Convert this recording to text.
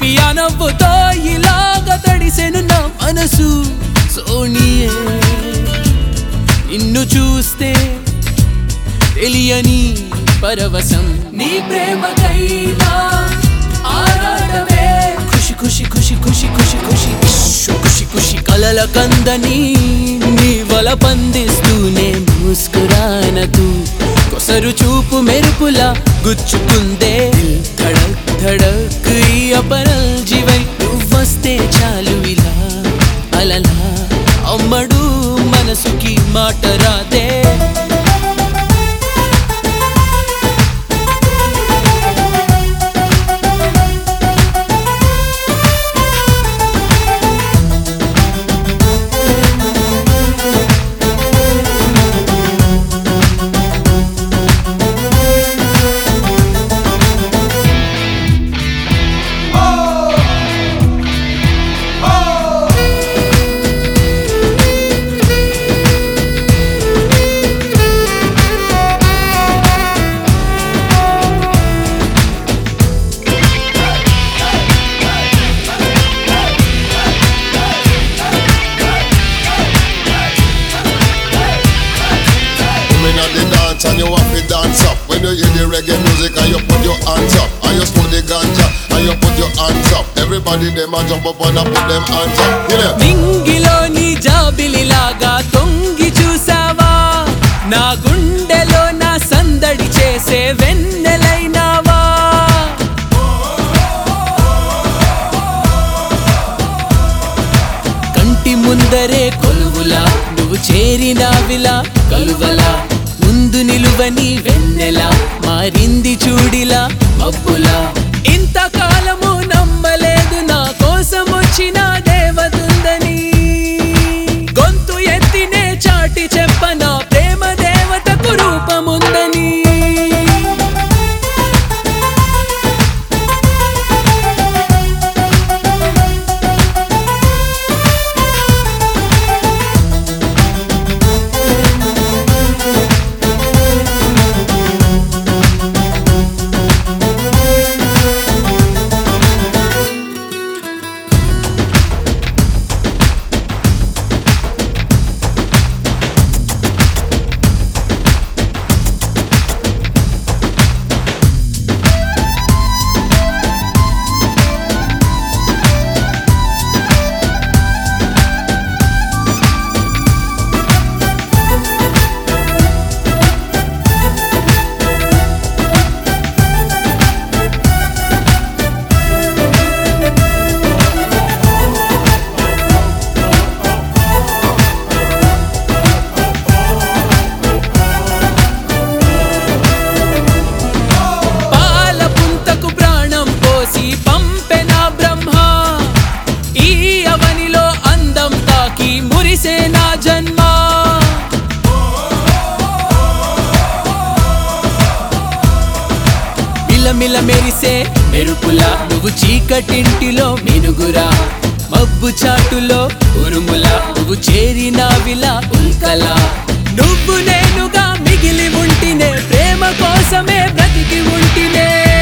తీపి అనవ్వుతో ఇలాగ తడిసెను నా మనసు సోనియే నిన్ను చూస్తే తెలియని పరవశం నీ ప్రేమకైనా ఆరాటమే ఖుషి ఖుషి ఖుషి ఖుషి ఖుషి ఖుషి ఇష్షు ఖుషి ఖుషి కలల కందని నీ వల పందిస్తూనే ముస్కురానతూ కొసరు చూపు మెరుపులా గుచ్చుకుందే దిల్ ధడక్ ధడక్ ఈ అపరల్ జీవై నువ్వొస్తే చాలు ఇలా అలలా అమ్మడు మనసుకి మాట రాదే Women at the dance and you have to dance up. When you hear the reggae music and you put your hands up. And you smoke the ganja and you put your hands up. Everybody them a jump up and a put them hands up. You know? నింగిలో నీ జాబిలిలాగా తొంగి చూసావా నా గుండెలో నా సందడి చేసే వెన్నెలైనావా కంటి ముందరే కొలువులా నువ్వు చేరినావిలా కలువలా ముందు నిలువని వెన్నెలా మారింది చూడిలా మబ్బులా ఇంతకాలము నమ్మలేదు నా కోసం వచ్చిన దేవతుందని గొంతు ఎత్తినే చాటి చెప్పన ప్రేమ దేవతకు రూపముందని పాల పుంతకు ప్రాణం పోసి పంపెన బ్రహ్మ ఈ అవనిలో అందం తాకి మురిసే నా జన్మ మిలమిల మెరిసే మెరుపులా నువ్వు చీకటింటిలో మినుగురా మబ్బు చాటులో ఉరుములా నువ్వు చేరినావిలా ఉల్కలా నువ్వు నేనుగా మిగిలి ఉంటినే ప్రేమ కోసమే బ్రతికి ఉంటినే